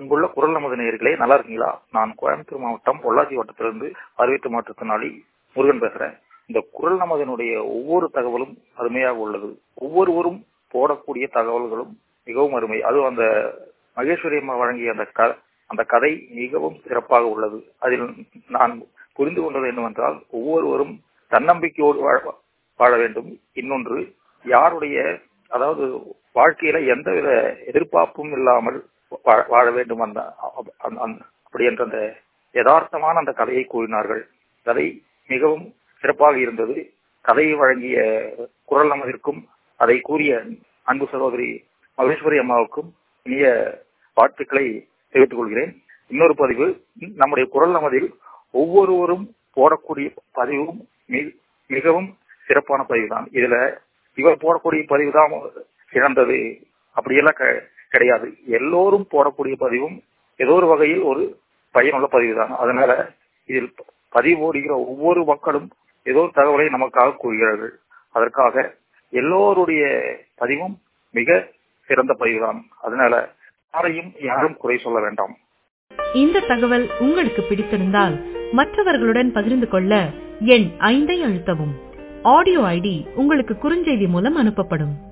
அங்குள்ள குரல் நமது நேயர்களே நல்லா இருக்கீங்களா நான் கோயம்புத்தூர் மாவட்டம் பொள்ளாச்சி வட்டத்திலிருந்து அறிவித்த மாற்றுத்திறனாளி முருகன் பேசுறேன் இந்த குரல் நமதனுடைய ஒவ்வொரு தகவலும் அருமையாக உள்ளது ஒவ்வொருவரும் போடக்கூடிய தகவல்களும் மிகவும் அருமை அதுவும் அந்த மகேஸ்வரி அம்மா வழங்கிய அந்த க அந்த கதை மிகவும் சிறப்பாக உள்ளது அதில் நான் புரிந்து கொண்டது என்னவென்றால் ஒவ்வொருவரும் தன்னம்பிக்கையோடு வாழ வாழ வேண்டும் இன்னொன்று யாருடைய அதாவது வாழ்க்கையில எந்தவித எதிர்பார்ப்பும் இல்லாமல் வாழ வேண்டும் அந்த அப்படி என்ற அந்த யதார்த்தமான அந்த கதையை கூறினார்கள் கதை மிகவும் சிறப்பாக இருந்தது கதையை வழங்கிய குரல் நமதிற்கும் அதை கூறிய அன்பு சகோதரி மகேஸ்வரி அம்மாவுக்கும் இனிய வாழ்த்துக்களை தெரிவித்துக் கொள்கிறேன் இன்னொரு பதிவு நம்முடைய குரல் நமதில் ஒவ்வொருவரும் போடக்கூடிய பதிவும் மிகவும் சிறப்பான பதிவு தான் இதுல இவர் போடக்கூடிய பதிவு தான் சிறந்தது அப்படியெல்லாம் கிடையாது எல்லோரும் போடக்கூடிய பதிவும் ஏதோ ஒரு வகையில் ஒரு பயனுள்ள பதிவு தான் அதனால இதில் பதிவு போடுகிற ஒவ்வொரு மக்களும் ஏதோ ஒரு தகவலை நமக்காக கூறுகிறார்கள் அதற்காக எல்லோருடைய பதிவும் மிக சிறந்த பதிவுதான் அதனால யாரையும் யாரும் குறை சொல்ல வேண்டாம் இந்த தகவல் உங்களுக்கு பிடித்திருந்தால் மற்றவர்களுடன் பகிர்ந்து கொள்ள எண் ஐந்தை அழுத்தவும் ஆடியோ ஐடி உங்களுக்கு குறுஞ்செய்தி மூலம் அனுப்பப்படும்